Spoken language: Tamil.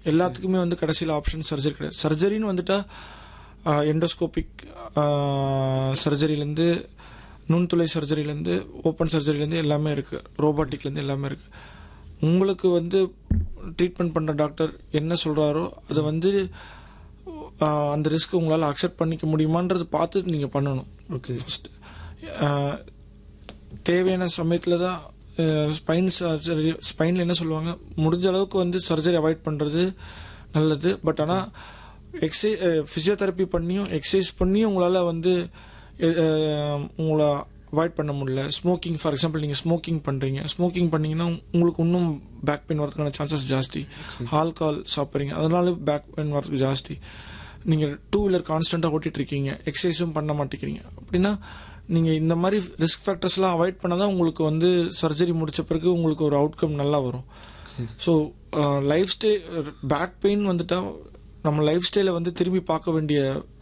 எல்லாத்துக்குமே வந்து கடைசியில் ஆப்ஷன் சர்ஜரி கிடையாது சர்ஜரின்னு வந்துட்டா எண்டோஸ்கோபிக் சர்ஜரியிலேருந்து நுண்துளை சர்ஜரியிலேருந்து ஓப்பன் சர்ஜரியிலேருந்து எல்லாமே இருக்குது ரோபோட்டிக்லேருந்து எல்லாமே இருக்குது உங்களுக்கு வந்து ட்ரீட்மெண்ட் பண்ணுற டாக்டர் என்ன சொல்கிறாரோ அதை வந்து ஆஹ், அந்த ரிஸ்க் உங்களால் அக்செப்ட் பண்ணிக்க முடியுமான்றது பார்த்து நீங்கள் பண்ணணும் ஓகே ஃபர்ஸ்ட் தேவையான சமயத்தில் தான் ஸ்பைன் சர்ஜரி ஸ்பைனில் என்ன சொல்லுவாங்க முடிஞ்ச அளவுக்கு வந்து சர்ஜரி அவாய்ட் பண்ணுறது நல்லது பட் ஆனால் எக்ஸை ஃபிசியோதெரப்பி பண்ணியும் எக்ஸசைஸ் பண்ணியும் உங்களால் வந்து அஹ், உங்களை அவாய்ட் பண்ண முடியல ஸ்மோக்கிங் ஃபார் எக்ஸாம்பிள் நீங்கள் ஸ்மோக்கிங் பண்ணுறீங்க ஸ்மோக்கிங் பண்ணீங்கன்னா உங்களுக்கு இன்னும் பேக் பெயின் வரதுக்கான சான்சஸ் ஜாஸ்தி ஆல்கஹால் சாப்பிட்றீங்க அதனால பேக் பெயின் வரதுக்கு ஜாஸ்தி நீங்கள் டூ வீலர் கான்ஸ்டண்ட்டாக ஓட்டிட்டு இருக்கீங்க எக்ஸசைஸும் பண்ண மாட்டேங்கிறீங்க அப்படின்னா நீங்கள் இந்த மாதிரி ரிஸ்க் ஃபேக்டர்ஸ்லாம் அவாய்ட் பண்ணால் தான் உங்களுக்கு வந்து சர்ஜரி முடிச்ச பிறகு உங்களுக்கு ஒரு அவுட்கம் நல்லா வரும் so life stay back pain வந்துட்டா நம்ம லைஃப் ஸ்டைலை வந்து திரும்பி பார்க்க வேண்டிய